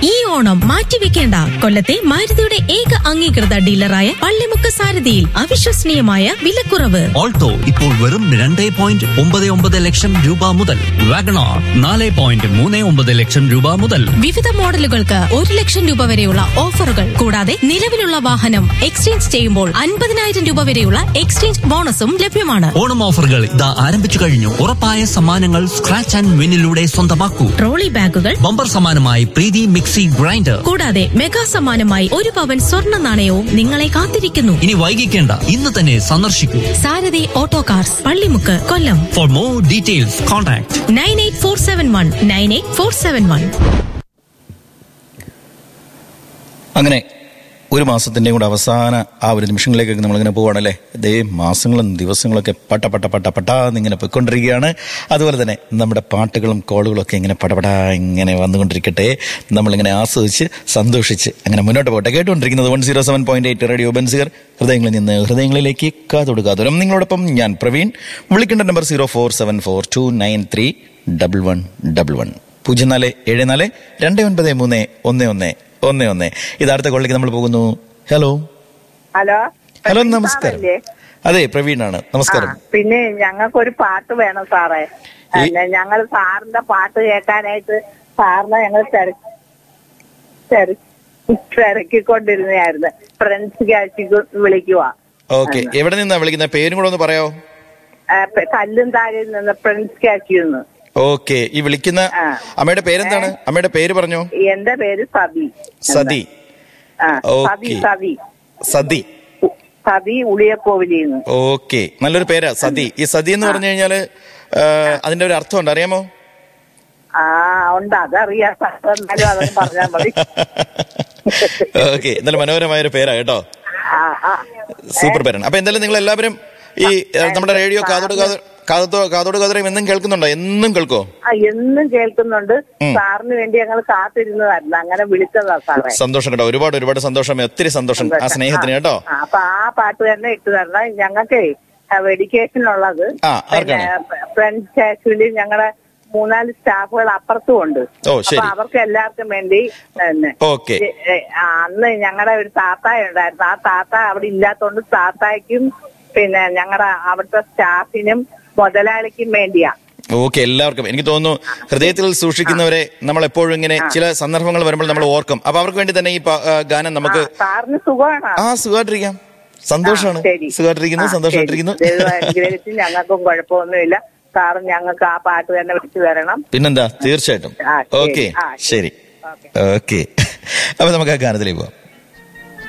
ഈ ഓണം മാറ്റിവെക്കേണ്ട കൊല്ലത്തെ മാരുതിയുടെ ഏക അംഗീകൃത ഡീലറായ പള്ളിമുക്ക് സാരഥിയിൽ അവിശ്വസനീയമായ വിലക്കുറവ് ഓൾട്ടോ ഇപ്പോൾ വെറും രണ്ട് പോയിന്റ് ഒമ്പത് ഒമ്പത് ലക്ഷം രൂപ മുതൽ വാഗണാർ നാല് പോയിന്റ് മൂന്ന് ഒമ്പത് ലക്ഷം രൂപ മുതൽ വിവിധ മോഡലുകൾക്ക് ഒരു ലക്ഷം രൂപ വരെയുള്ള ഓഫറുകൾ കൂടാതെ നിലവിലുള്ള വാഹനം എക്സ്ചേഞ്ച് ചെയ്യുമ്പോൾ അൻപതിനായിരം രൂപ വരെയുള്ള എക്സ്ചേഞ്ച് ബോണസും ലഭ്യമാണ് ഓണം ഓഫറുകൾ ഇതാ ആരംഭിച്ചു കഴിഞ്ഞു ഉറപ്പായ സമ്മാനങ്ങൾ സ്ക്രാച്ച് ആൻഡ് വിന്നിലൂടെ സ്വന്തമാക്കൂ ട്രോളി ബാഗുകൾ ബമ്പർ സമ്മാനമായി പ്രീതി മിക്സി ഗ്രൈൻഡർ കൂടാതെ മെഗാ സമ്മാനമായി ഒരു പവൻ സ്വർണ്ണ നാണയവും നിങ്ങളെ കാത്തിരിക്കുന്നു ഇനി വൈകിക്കേണ്ട ഇന്ന് തന്നെ സന്ദർശിക്കൂ Sarathi auto cars Pallimukku Kollam for more details contact nine eight four seven one nine eight four seven one അങ്ങനെ ഒരു മാസത്തിൻ്റെയും കൂടെ അവസാന ആ ഒരു നിമിഷങ്ങളിലേക്കൊക്കെ നമ്മളിങ്ങനെ പോവുകയാണല്ലേ ഇതേ മാസങ്ങളും ദിവസങ്ങളൊക്കെ പട്ട പട്ട പട്ട പട്ടാന്ന് ഇങ്ങനെ പോയിക്കൊണ്ടിരിക്കുകയാണ് അതുപോലെ തന്നെ നമ്മുടെ പാട്ടുകളും കോളുകളും ഒക്കെ ഇങ്ങനെ പടപടാ ഇങ്ങനെ വന്നുകൊണ്ടിരിക്കട്ടെ നമ്മളിങ്ങനെ ആസ്വദിച്ച് സന്തോഷിച്ച് അങ്ങനെ മുന്നോട്ട് പോകട്ടെ കേട്ടുകൊണ്ടിരിക്കുന്നത് one zero seven point eight radio Benziger ഹൃദയങ്ങളിൽ നിന്ന് ഹൃദയങ്ങളിലേക്ക് കാതോട് കാതോരം നിങ്ങളോടൊപ്പം ഞാൻ പ്രവീൺ വിളിക്കേണ്ട number zero four seven four two nine three double one double one പൂജ്യം നാല് ഏഴ് നാല് രണ്ട് ഒൻപത് മൂന്ന് ഒന്ന് ഒന്ന് ഒന്ന് ഒന്ന് ഇത് അടുത്ത കോളിലേക്ക് നമ്മൾ പോകുന്നു ഹലോ ഹലോ ഹലോ പ്രവീൺ നമസ്കാരം സാറല്ലേ? അതെ പ്രവീണാണ് നമസ്കാരം ആ, പിന്നെ ഞങ്ങൾക്കൊരു പാട്ട് വേണം സാറേ ഈ- പിന്നെ ഞങ്ങൾ സാറിന്റെ പാട്ട് കേൾക്കാനായിട്ട് സാറിനെ ഞങ്ങൾ തിര- തിര- തിരക്കിക്കൊണ്ടിരുന്നതായിരുന്നു ഫ്രണ്ട്സ് കാഴ്ച വിളിക്കുക ഓക്കെ എവിടെ നിന്നാ വിളിക്കുന്നത് പേരും കൂടെ ഒന്ന് പറയാവോ കല്ലും താഴെ നിന്ന് ഫ്രണ്ട്സ് കാഴ്ചന്ന് ഓക്കെ ഈ വിളിക്കുന്ന ആ. അമ്മയുടെ പേരെന്താണ് അമ്മയുടെ പേര് പറഞ്ഞോ എന്റെ പേര് സതി സതി ആ, ഓക്കേ. സതി സതി സതി ഉ- സതി ഉളിയക്കോവിലിന്ന് ഓക്കെ നല്ലൊരു പേരാ സതി ഈ സതി എന്ന് പറഞ്ഞു കഴിഞ്ഞാല് ആ, അതിന്റെ ഒരു അർത്ഥം ഉണ്ട് അറിയാമോ ആ ഉണ്ട് അതറിയാം സാർ എന്നാലും അതൊന്നും പറഞ്ഞാൽ മതി ഓക്കെ എന്നാലും മനോഹരമായ ഒരു പേരാ കേട്ടോ ആ ആ സൂപ്പർ പേരാണ് അപ്പൊ എന്തായാലും നിങ്ങൾ എല്ലാവരും ഈ ഏ, നമ്മുടെ റേഡിയോ കാതോട് കാതോ കാതോ കാതോട് കാതോരം എന്നും കേൾക്കുന്നുണ്ടോ എന്നും കേൾക്കോ ആ എന്നും കേൾക്കുന്നുണ്ട് ഉം. സാറിന് വേണ്ടി ഞങ്ങൾ കാത്തിരുന്നതായിരുന്നു അങ്ങനെ വിളിച്ചതാ സാറേ സന്തോഷം കേട്ടോ ഒരുപാട് ഒരുപാട് സന്തോഷം ഒത്തിരി സന്തോഷം ആ സ്നേഹത്തിന് കേട്ടോ ആ, അപ്പൊ ആ പാട്ട് തന്നെ ഇട്ട് തരണം ഞങ്ങൾക്ക് വെഡിക്കേഷൻ ഉള്ളത് ആ, ആർക്കാണ്? ഫ്രണ്ട്സ് ആക്ച്വലി ഞങ്ങളുടെ മൂന്നാല് സ്റ്റാഫുകൾ അപ്പുറത്തും ഉണ്ട് ഓ, ശരി. അപ്പൊ അവർക്ക് എല്ലാവർക്കും വേണ്ടി തന്നെ ഓക്കെ ഏ, ഏ, ആ, അന്ന് ഞങ്ങളുടെ ഒരു താത്തായ ഉണ്ടായിരുന്നു ആ താത്ത അവിടെ ഇല്ലാത്തോണ്ട് താത്തായ്ക്കും പിന്നെ ഞങ്ങളുടെ അവിടുത്തെ സ്റ്റാഫിനും മുതലാളിക്കും വേണ്ടിയാ ഓക്കെ എല്ലാവർക്കും എനിക്ക് തോന്നുന്നു ഹൃദയത്തിൽ സൂക്ഷിക്കുന്നവരെ നമ്മൾ എപ്പോഴും ഇങ്ങനെ ചില സന്ദർഭങ്ങൾ വരുമ്പോൾ നമ്മൾ ഓർക്കും അപ്പൊ അവർക്ക് വേണ്ടി തന്നെ ഈ പ- ആ, ഗാനം നമുക്ക് ആ, സാറിന് സുഖമാണ് ആ സുഖമായിട്ടിരിക്കാം സന്തോഷമാണ് ആ, ശരി. സുഖമായിട്ടിരിക്കുന്നു ആ, സന്തോഷമായിട്ടിരിക്കുന്നു ശരി. ദൈവം അനുഗ്രഹിച്ച് ഞങ്ങൾക്കും കുഴപ്പമൊന്നുമില്ല സാറ് ഞങ്ങൾക്ക് ആ പാട്ട് തന്നെ വിളിച്ചു തരണം പിന്നെന്താ തീർച്ചയായിട്ടും ആ, ശരി. ഓക്കെ ആ, ശരി ഓക്കെ. ഓക്കെ അപ്പൊ നമുക്ക് ആ ഗാനത്തിലേക്ക് പോവാം